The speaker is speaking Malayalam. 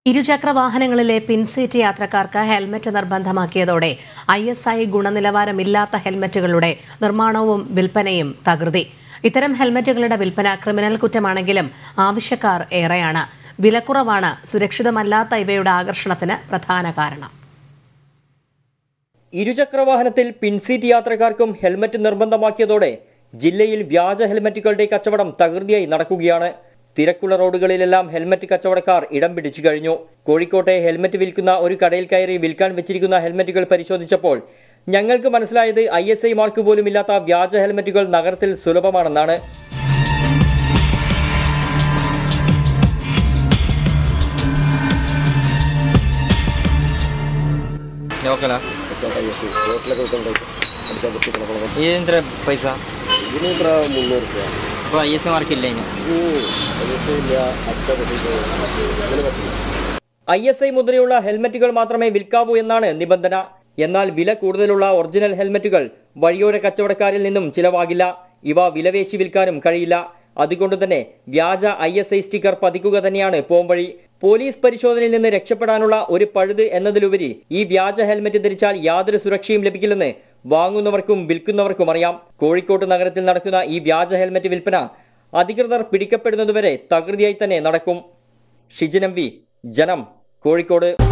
ഇരുചക്ര വാഹനങ്ങളിലെ പിൻസീറ്റ് യാത്രക്കാർക്ക് ഹെൽമറ്റ് നിർബന്ധമാക്കിയതോടെ ഐ എസ് ഐ ഗുണനിലവാരമില്ലാത്ത ഹെൽമറ്റുകളുടെ നിർമ്മാണവും വിൽപ്പനയും തകൃതി ഇത്തരം ഹെൽമറ്റുകളുടെ വിൽപ്പന ക്രിമിനൽ കുറ്റമാണെങ്കിലും ആവശ്യക്കാർ ഏറെയാണ് വിലക്കുറവാണ് സുരക്ഷിതമല്ലാത്ത ഇവയുടെ ആകർഷണത്തിന് പ്രധാന കാരണം ഇരുചക്രവാഹനത്തിൽ പിൻസീറ്റ് യാത്രക്കാർക്കും ഹെൽമറ്റ് നിർബന്ധമാക്കിയതോടെ ജില്ലയിൽ വ്യാജ ഹെൽമറ്റുകളുടെ കച്ചവടം തകൃതിയായി നടക്കുകയാണ് തിരക്കുള്ള റോഡുകളിലെല്ലാം ഹെൽമറ്റ് കച്ചവടക്കാർ ഇടം പിടിച്ചു കഴിഞ്ഞു കോഴിക്കോട്ടെ ഹെൽമറ്റ് വിൽക്കുന്ന ഒരു കടയിൽ കയറി വിൽക്കാൻ വെച്ചിരിക്കുന്ന ഹെൽമറ്റുകൾ പരിശോധിച്ചപ്പോൾ ഞങ്ങൾക്ക് മനസ്സിലായത് ഐ എസ് ഐ മാർക്ക് പോലും ഇല്ലാത്ത വ്യാജ ഹെൽമറ്റുകൾ നഗരത്തിൽ സുലഭമാണെന്നാണ് ലോക്കലാ ഇതെത്ര പൈസ ഇതിന് ഇത്ര മുന്നൂറ് രൂപ അപ്പോൾ ഐ എസ് മാർക്ക് ഇല്ല ഇനി ഇല്ല അച്ഛ അങ്ങനെ പറ്റില്ല ഐ എസ് ഐ മുദ്രയുള്ള ഹെൽമറ്റുകൾ മാത്രമേ വിൽക്കാവൂ എന്നാണ് നിബന്ധന എന്നാൽ വില കൂടുതലുള്ള ഒറിജിനൽ ഹെൽമറ്റുകൾ വഴിയോര കച്ചവടക്കാരിൽ നിന്നും ചിലവാകില്ല ഇവ വിലവേശി വിൽക്കാനും കഴിയില്ല അതുകൊണ്ട് തന്നെ വ്യാജ ഐ എസ് ഐ സ്റ്റിക്കർ പതിക്കുക തന്നെയാണ് പോംവഴി പോലീസ് പരിശോധനയിൽ നിന്ന് രക്ഷപ്പെടാനുള്ള ഒരു പഴുത് എന്നതിലുപരി ഈ വ്യാജ ഹെൽമറ്റ് ധരിച്ചാൽ യാതൊരു സുരക്ഷയും ലഭിക്കില്ലെന്ന് വാങ്ങുന്നവർക്കും വിൽക്കുന്നവർക്കും അറിയാം കോഴിക്കോട്ട് നഗരത്തിൽ നടക്കുന്ന ഈ വ്യാജ ഹെൽമറ്റ് വിൽപ്പന അധികൃതർ പിടിക്കപ്പെടുന്നതുവരെ തകൃതിയായി തന്നെ നടക്കും ഷിജിൻ എം പി ജനം കോഴിക്കോട്